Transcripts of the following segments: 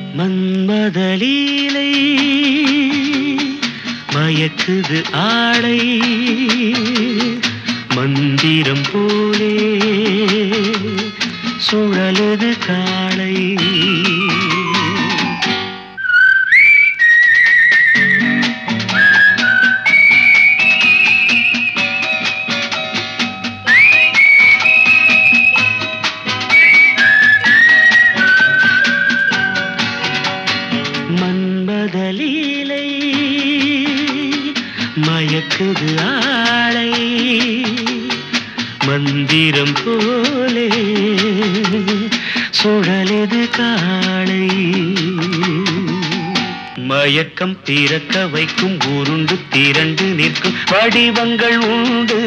மன்மதலீலை மயக்குது ஆளை மந்திரம் போலே சுழலுது காளை மன்மதலீலை மயக்குது ஆளை மந்திரம் போலே சுழலது காளை மயக்கம் பிறக்க வைக்கும் உருண்டு திரண்டு நிற்கும் வடிவங்கள் உண்டு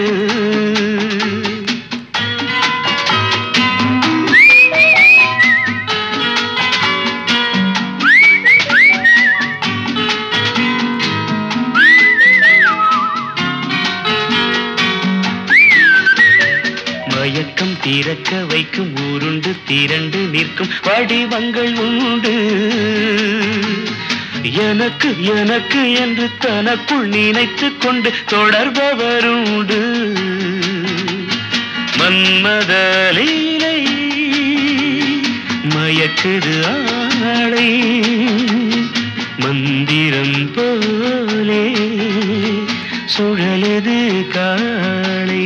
மயக்கம் திறக்க வைக்கும் உருண்டு திரண்டு நிற்கும் வடிவங்கள் உண்டு எனக்கு எனக்கு என்று தனக்குள் நினைத்துக் கொண்டு தொடர்பவருண்டு மன்மதலீலை மயக்குது ஆளை மந்திரம் போலே சுழலது காளை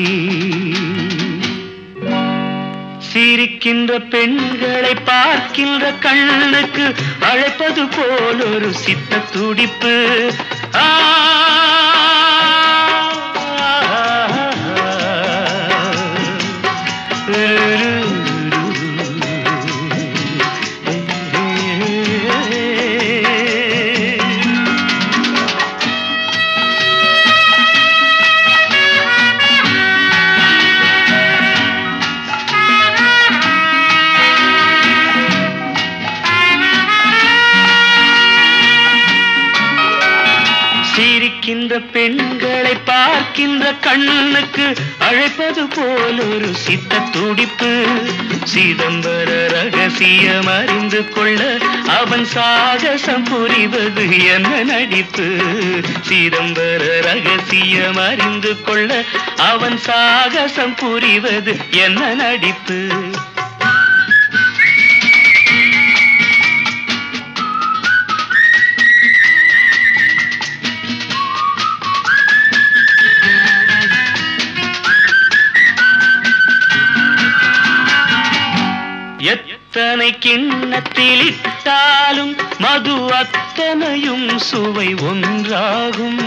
சிரிக்கின்ற பெண்களை பார்க்கின்ற கண்ணுக்கு அழைப்பது போல் ஒரு சித்த துடிப்பு ஆ சிரிக்கின்ற பெண்களை பார்க்கின்ற கண்ணுக்கு அழைப்பது போல் ஒரு சித்த துடிப்பு சிதம்பர ரகசியம் அறிந்து கொள்ள அவன் சாகசம் புரிவது என்ன நடிப்பு சிதம்பர ரகசியம் அறிந்து கொள்ள அவன் சாகசம் புரிவது என்ன நடிப்பு எத்தனை கிண்ணத்தில் இட்டாலும் மது அத்தனையும் சுவை ஒன்றாகும்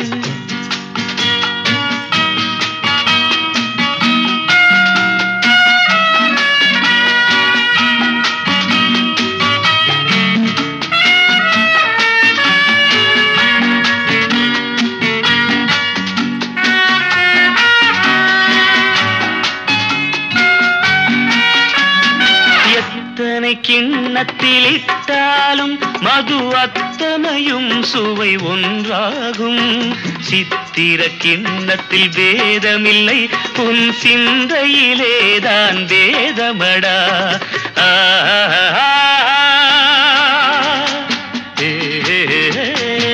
எத்தனை கிண்ணத்தில் இட்டாலும் மது அத்தனையும் சுவை ஒன்றாகும் சித்திர கிண்ணத்தில் வேதமில்லை உன் சிந்தையிலேதான் வேதமடா ஆ, ஆ, ஆ, ஏ, ஏ, ஏ.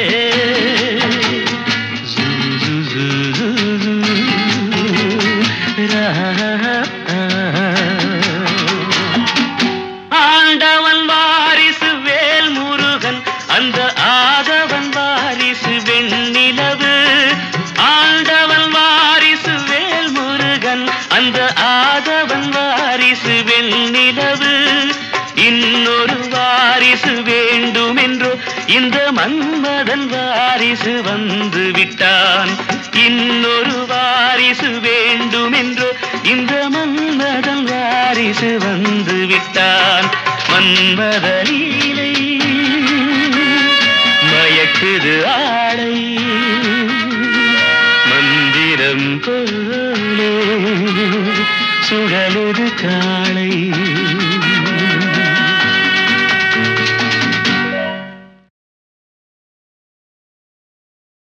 ஜூ, ஜூ, ஜூ, ஜூ, ஜூ. ரா, ஆண்டவன் வாரிசு வேல் முருகன் அந்த ஆதவன் வாரிசு வெண்ணிலவு ஆண்டவன் வாரிசு வேல் முருகன் அந்த ஆதவன் வாரிசு வெண்ணிலவு இன்னொரு வாரிசு வேண்டுமென்றோ இந்த மன்மதன் வாரிசு வந்து விட்டான் இன்னொரு வாரிசு வேண்டுமென்றோ இந்த மன்மதன் வாரிசு வந்து விட்டான் மன்மதலீலை மயக்குது ஆளை மந்திரம் போலே சுழலுது காளை